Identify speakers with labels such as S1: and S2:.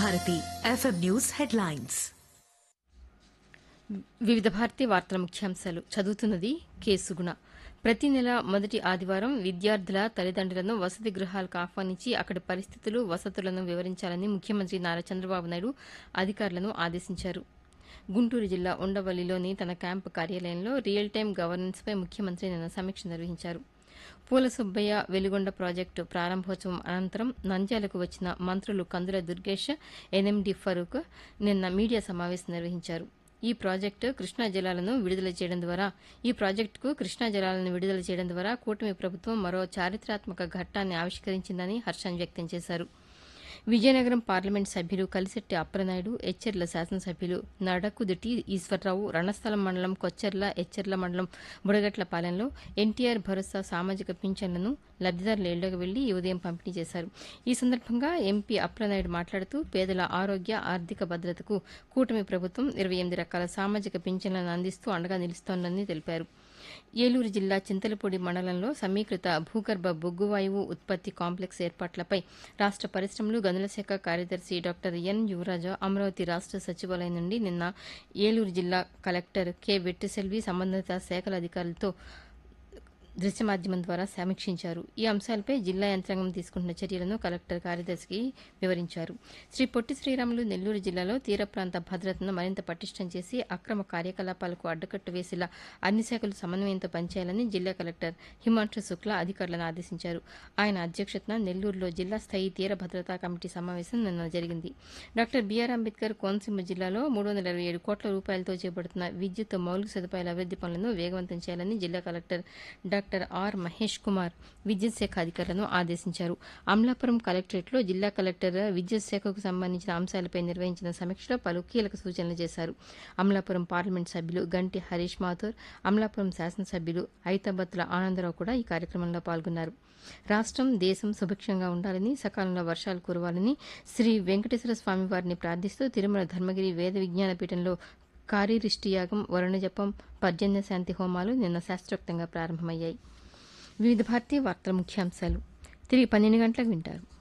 S1: Bharati FM news headlines
S2: వివిధ భారతి వార్తల ముఖ్యాంశాలు చదువుతున్నది కె సుగుణ ప్రతి నెల మొదటి ఆదివారం విద్యార్థుల తల్లిదండ్రులను వసతి గృహాలకు ఆహ్వానించి అక్కడి పరిస్థితులు వసతులను వివరించాలని ముఖ్యమంత్రి నారా చంద్రబాబు నాయుడు అధికారులను ఆదేశించారు గుంటూరు జిల్లా ఉండవల్లిలోని తన క్యాంపు కార్యాలయంలో రియల్ టైం గవర్నెన్స్పై ముఖ్యమంత్రి నిన్న సమీక్ష నిర్వహించారు పూల సుబ్బయ్య వెలుగొండ ప్రాజెక్టు ప్రారంభోత్సవం అనంతరం నంద్యాలకు వచ్చిన మంత్రులు కందుల దుర్గేష్ ఎన్ఎండి ఫరూక్ నిన్న మీడియా సమావేశం నిర్వహించారు ఈ ప్రాజెక్టు కృష్ణా జలాలను విడుదల చేయడం ద్వారా ఈ ప్రాజెక్టుకు కృష్ణా జలాలను విడుదల చేయడం ద్వారా కూటమి ప్రభుత్వం మరో చారిత్రాత్మక ఘట్టాన్ని ఆవిష్కరించిందని హర్షం వ్యక్తం చేశారు విజయనగరం పార్లమెంట్ సభ్యులు కలిశెట్టి అప్రనాయుడు ఎచ్చెర్ల శాసనసభ్యులు నడకుదుటి ఈశ్వరరావు రణస్థలం మండలం కొచ్చెర్ల ఎచ్చెర్ల మండలం బుడగట్లపాలెంలో ఎన్టీఆర్ భరోసా సామాజిక పింఛన్లను లబ్దిదారుల ఇళ్లకు వెళ్లి ఈ ఉదయం పంపిణీ చేశారు ఈ సందర్భంగా ఎంపీ అప్రనాయుడు మాట్లాడుతూ పేదల ఆరోగ్య ఆర్థిక భద్రతకు కూటమి ప్రభుత్వం ఇరవై ఎనిమిది రకాల సామాజిక పింఛన్లను అందిస్తూ అండగా నిలుస్తోందని తెలిపారు ఏలూరు జిల్లా చింతలపూడి మండలంలో సమీకృత భూగర్భ బొగ్గు వాయువు ఉత్పత్తి కాంప్లెక్స్ ఏర్పాట్లపై రాష్ట పరిశ్రమలు గనుల శాఖ కార్యదర్శి డాక్టర్ ఎన్ యువరాజ అమరావతి రాష్ట సచివాలయం నుండి నిన్న ఏలూరు జిల్లా కలెక్టర్ కె వెట్టిసెల్వి సంబంధిత శాఖల అధికారులతో దృశ్య మాధ్యమం ద్వారా సమీక్షించారు ఈ అంశాలపై జిల్లా యంత్రాంగం తీసుకుంటున్న చర్యలను కలెక్టర్ కార్యదర్శికి వివరించారు శ్రీ పొట్టి శ్రీరాములు నెల్లూరు జిల్లాలో తీర ప్రాంత భద్రతను మరింత పటిష్టం చేసి అక్రమ కార్యకలాపాలకు అడ్డుకట్టు వేసేలా అన్ని శాఖలు సమన్వయంతో పనిచేయాలని జిల్లా కలెక్టర్ హిమాంశు శుక్లా అధికారులను ఆదేశించారు ఆయన అధ్యక్షతన నెల్లూరులో జిల్లా స్థాయి తీర భద్రతా కమిటీ సమావేశం నిన్న జరిగింది డాక్టర్ బీఆర్ అంబేద్కర్ కోనసీమ జిల్లాలో మూడు వందల ఇరవై ఏడు కోట్ల రూపాయలతో చేపడుతున్న విద్యుత్ మౌలిక సదుపాయాల అభివృద్ది పనులను వేగవంతం చేయాలని జిల్లా collector doctor R Mahesh Kumar విద్యుత్ శాఖ అధికారులను ఆదేశించారు అమలాపురం కలెక్టరేట్లో జిల్లా కలెక్టర్ విద్యుత్ శాఖకు సంబంధించిన అంశాలపై నిర్వహించిన సమీక్షలో పలు కీలక సూచనలు చేశారు అమలాపురం పార్లమెంట్ సభ్యులు గంటి హరీష్ మాథూర్ అమలాపురం శాసనసభ్యులు ఐతాబత్తుల ఆనందరావు కూడా ఈ కార్యక్రమంలో పాల్గొన్నారు రాష్టం దేశం సుభిక్షంగా ఉండాలని సకాలంలో వర్షాలు కురవాలని శ్రీ వెంకటేశ్వర స్వామి వారిని ప్రార్థిస్తూ తిరుమల ధర్మగిరి వేద విజ్ఞాన పీఠంలో కారీరిష్టి యాగం వరుణజపం పర్జన్య శాంతి హోమాలు నిన్న శాస్త్రోక్తంగా ప్రారంభమయ్యాయి వివిధ భారతీయ వార్తల ముఖ్యాంశాలు తిరిగి పన్నెండు గంటలకు వింటారు